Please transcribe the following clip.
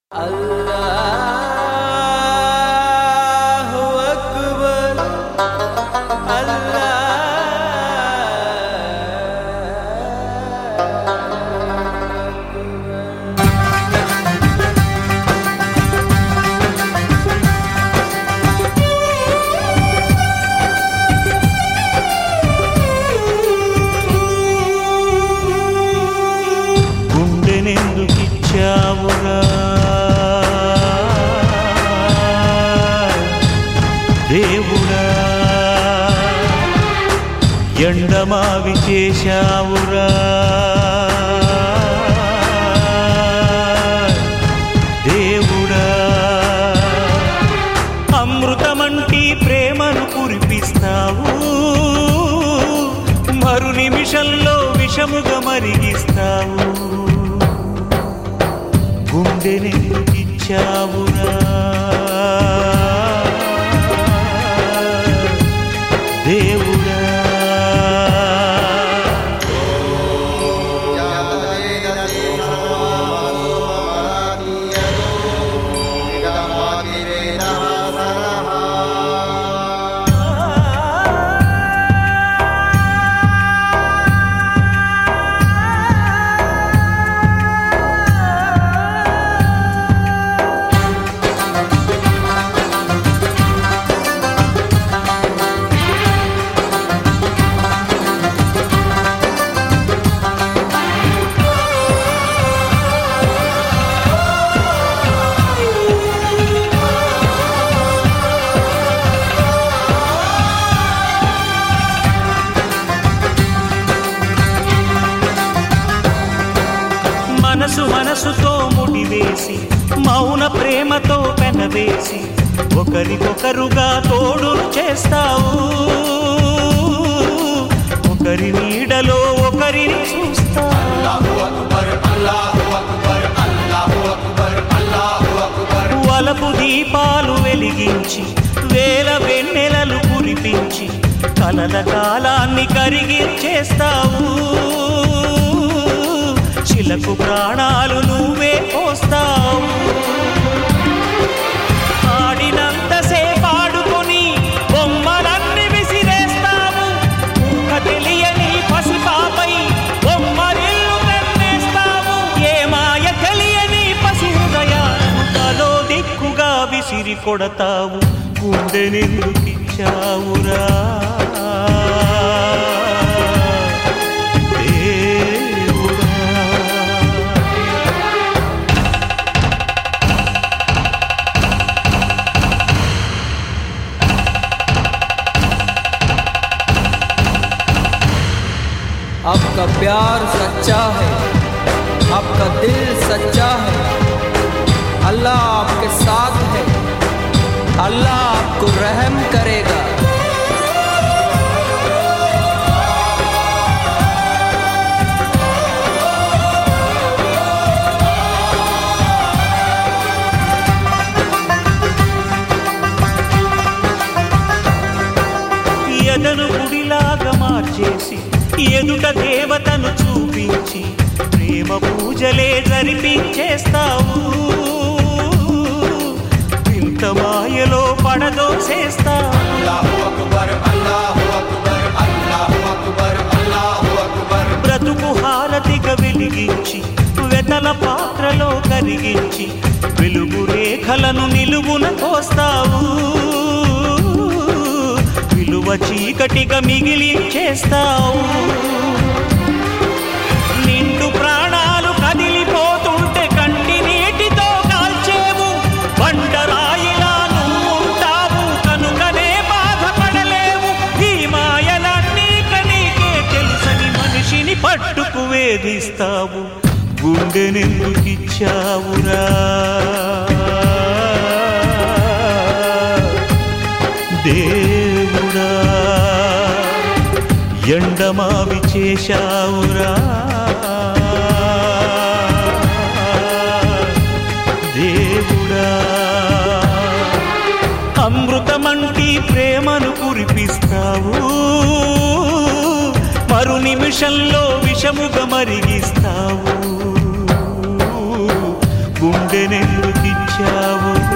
అల్లాహు అక్బర్ గుండెనెందుకిచ్చావురా దేవుడా ఎండమావి చేశావురా దేవుడా అమృతమంటి ప్రేమను కురిపిస్తావు మరు నిమిషంలో విషముగా మరిగిస్తావు గుండెని ఇచ్చావురా దేవుడా మనసు మనసుతో ముడివేసి మౌన ప్రేమతో పెనవేసి ఒకరికొకరుగా తోడును చేస్తావు ఒకరి నీడలో ఒకరిని చూస్తావు వలపు దీపాలు వెలిగించి వేల వెన్నెలలు కురిపించి కలల కాలాన్ని కరిగించేస్తావు చిలకు ప్రాణాలు నువ్వే పోస్తావు ఆడినంతసేపు ఆడుకొని బొమ్మలన్నీ విసిరేస్తావు ఊహ తెలియని పసిపాపై బొమ్మరిల్లు కన్నేస్తావు ఏ మాయ తెలియని పసి హృదయాలను తలో దిక్కుగా విసిరి కొడతావు గుండెనెందుకిచ్చావురా దేవుడా आपका प्यार सच्चा है आपका दिल सच्चा है अल्लाह आपके साथ है अल्लाह आपको रहम करेगा ఎదను గుడిలాగా మార్చేసి ఎదుట దేవతను చూపించి ప్రేమ పూజలే జరిపించేస్తావు ఇంత మాయలో పడదోసేస్తావు బ్రతుకు హారతిగా వెలిగించి వెతల పాత్రలో కరిగించి వెలుగు రేఖలను నిలువున కోస్తావు విలువ చీకటిగా మిగిలి చేస్తావు నిండు ప్రాణాలు కదిలిపోతుంటే కంటి నీటితో కాల్చేవు బండరాయిలా నువ్వు ఉంటావు కనుకనే బాధపడలేవు ఈ మాయలన్నీ కనీకే తెలుసని మనిషిని పట్టుకు వేధిస్తావు గుండెనెందుకిచ్చావురా దేవుడా ఎండమావి చేశావురా దేవుడా అమృతమంటి ప్రేమను కురిపిస్తావు మరు నిమిషంలో విషముగా మరిగిస్తావు గుండెనెందు బ్రతుకిచ్చావు